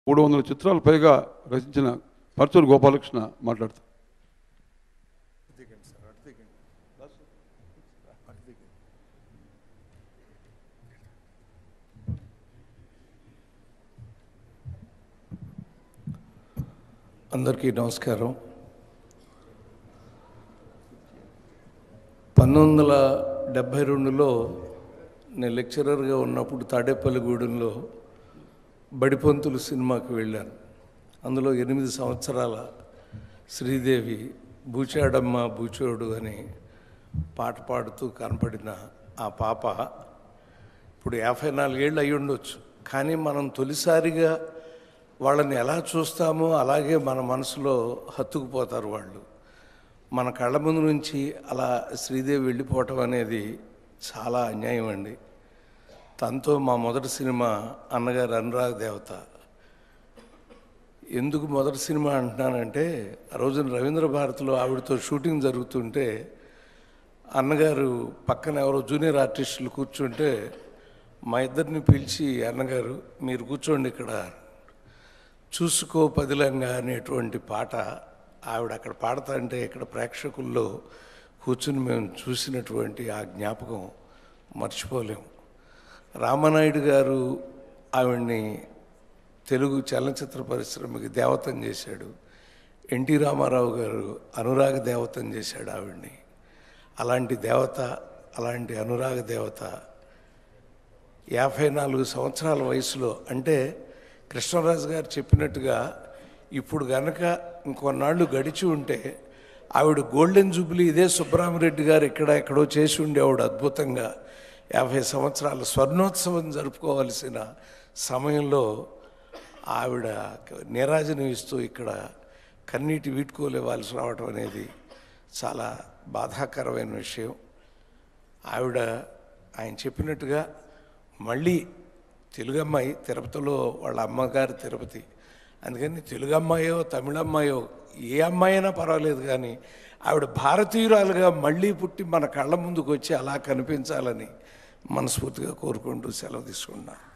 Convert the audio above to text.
మూడు వందల చిత్రాలు పైగా రచించిన పరచూరు గోపాలకృష్ణ మాట్లాడతారు అందరికీ నమస్కారం పంతొమ్మిది వందల డెబ్భై రెండులో నేను లెక్చరర్గా ఉన్నప్పుడు తాడేపల్లిగూడెంలో బడిపంతులు సినిమాకి వెళ్ళాను అందులో ఎనిమిది సంవత్సరాల శ్రీదేవి బూచాడమ్మ బూచోడు అని పాట పాడుతూ కనపడిన ఆ పాప ఇప్పుడు యాభై నాలుగేళ్ళు అయి ఉండొచ్చు కానీ మనం తొలిసారిగా వాళ్ళని ఎలా చూస్తామో అలాగే మన మనసులో హత్తుకుపోతారు వాళ్ళు మన కళ్ళ ముందు నుంచి అలా శ్రీదేవి వెళ్ళిపోవటం అనేది చాలా అన్యాయం అండి తనతో మా మొదటి సినిమా అన్నగారు అనురాగ్ దేవత ఎందుకు మొదటి సినిమా అంటున్నానంటే ఆ రోజున రవీంద్ర భారతిలో ఆవిడతో షూటింగ్ జరుగుతుంటే అన్నగారు పక్కన ఎవరో జూనియర్ ఆర్టిస్టులు కూర్చుంటే మా ఇద్దరిని పిలిచి అన్నగారు మీరు కూర్చోండి ఇక్కడ చూసుకో పదిలంగా అనేటువంటి పాట ఆవిడ అక్కడ పాడతా అంటే ఇక్కడ ప్రేక్షకుల్లో కూర్చుని మేము చూసినటువంటి ఆ జ్ఞాపకం మర్చిపోలేం రామనాయుడు గారు ఆవిడ్ని తెలుగు చలనచిత్ర పరిశ్రమకి దేవతం చేశాడు ఎన్టీ రామారావు గారు అనురాగ దేవతం చేశాడు ఆవిడ్ని అలాంటి దేవత అలాంటి అనురాగ దేవత యాభై నాలుగు సంవత్సరాల వయసులో అంటే కృష్ణరాజు గారు చెప్పినట్టుగా ఇప్పుడు గనక ఇంకొన్నాళ్ళు గడిచి ఉంటే ఆవిడ గోల్డెన్ జూబ్లీ ఇదే సుబ్బరామరెడ్డి గారు ఇక్కడ ఎక్కడో చేసి ఉండేవాడు అద్భుతంగా యాభై సంవత్సరాల స్వర్ణోత్సవం జరుపుకోవాల్సిన సమయంలో ఆవిడ నీరాజనం ఇస్తూ ఇక్కడ కన్నీటి వీడ్కోలేవాల్సి రావడం అనేది చాలా బాధాకరమైన విషయం ఆవిడ ఆయన చెప్పినట్టుగా మళ్ళీ తెలుగు అమ్మాయి తిరుపతిలో వాళ్ళ అమ్మగారు తిరుపతి అందుకని తెలుగు అమ్మాయో తమిళ అమ్మాయో ఏ అమ్మాయి అయినా పర్వాలేదు కానీ ఆవిడ భారతీయురాలుగా మళ్ళీ పుట్టి మన కళ్ళ ముందుకు వచ్చి అలా కనిపించాలని మనస్ఫూర్తిగా కోరుకుంటూ సెలవు తీసుకున్నాను